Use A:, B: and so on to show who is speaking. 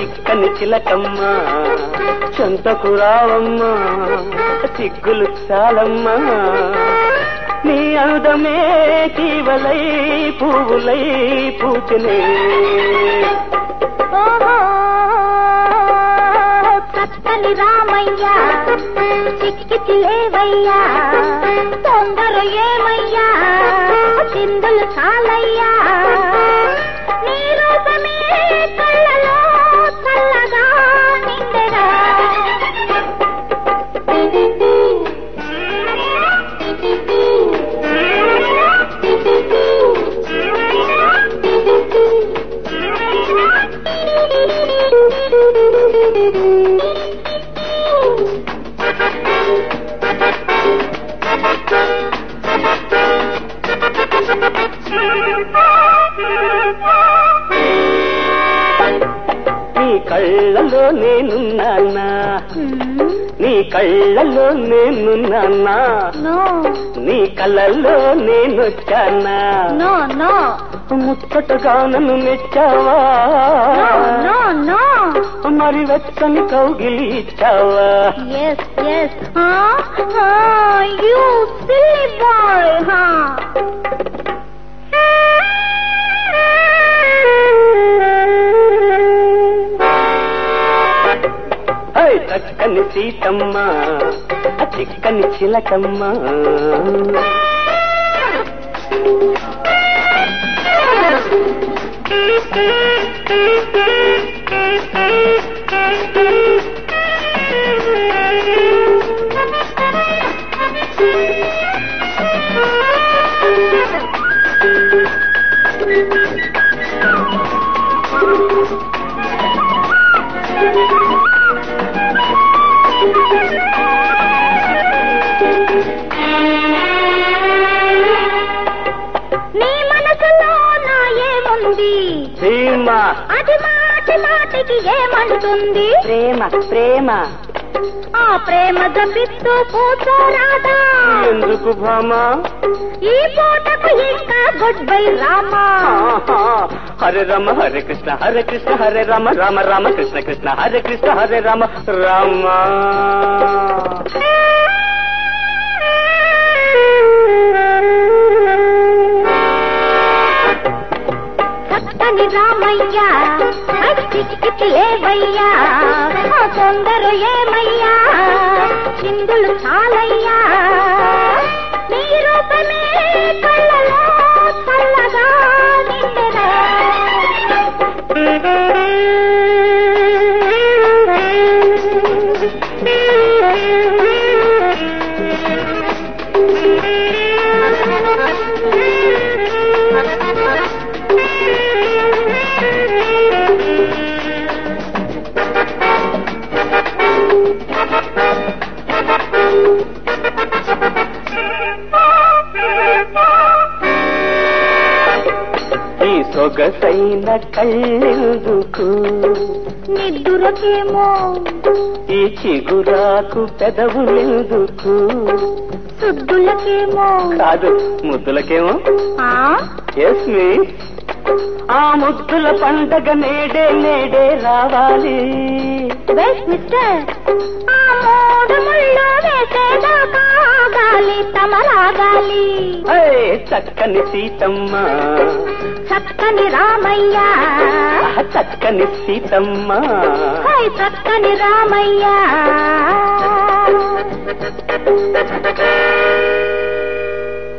A: చిక్కని చిలకమ్మ చెంతకు రావమ్మా సిగ్గులు చాలమ్మా నీ అందమే తీవలై పువ్వులై పూచనే
B: ఓహో చక్కని రామయ్య చిక్కిచి లేవయ్యా తొందర ఏమయ్యా చిందులు చాలయ్యా నీ రూపమే కళ్ళలో చల్లగా నిండెరా
A: నీ కళ్ళలో నేనున్నానా నీ కళ్ళలో నేనున్నానా
B: నో
A: నీ కళ్ళల్లో నేనొచ్చానా
B: నో నో
A: ముచ్చటగా నన్ను మెచ్చావా
B: నో నో
A: మరి వెచ్చని కౌగిలి ఇచ్చావా
B: Yes, yes. Huh? Huh? You silly boy, huh?
A: Hi చక్కని సీతమ్మ ఆ చిక్కని చిలకమ్మ
B: నీ మనసులో నా ఏముంది
A: ప్రేమ
B: అది మాటి మాటికి ఏమంటుంది
A: ప్రేమ ప్రేమ
B: ఆ ప్రేమ జపిస్తూ కూర్చోరాదా
A: ఎందుకు భామా
B: ఈ పూటకు ఇంకా గుడ్ బై రామా
A: ఆహా. హరే రామ హరే కృష్ణ హరే కృష్ణ హరే రామ రామ రామ కృష్ణ కృష్ణ హరే కృష్ణ హరే రామ రామ
B: చక్కని రామయ్యా చిక్కిచి లేవయ్యా ఆ తొందర ఏమయ్యా చిందులు చాలయ్యా నీ రూపమే కళ్ళలో చల్లగా నిండెరా
A: ఈ సొగసైన కళ్ళెందుకు
B: నిద్దురకేమో
A: ఈ చిగురాకు పెదవులెందుకు
B: సుద్దులకేమో
A: కాదు ముద్దులకేమో
B: ఆ
A: ఎస్ మీ ఆ ముద్దుల పండగ నేడే నేడే రావాలి
B: వెయిట్ మిస్టర్ ఆ మూడు ముళ్ళు వేసేదాకా ఆగాలి తమరాగాలి
A: హే, చక్కని సీతమ్మ
B: చక్కని రామయ్య
A: ఆ చక్కని సీతమ్మ
B: హై చక్కని రామయ్య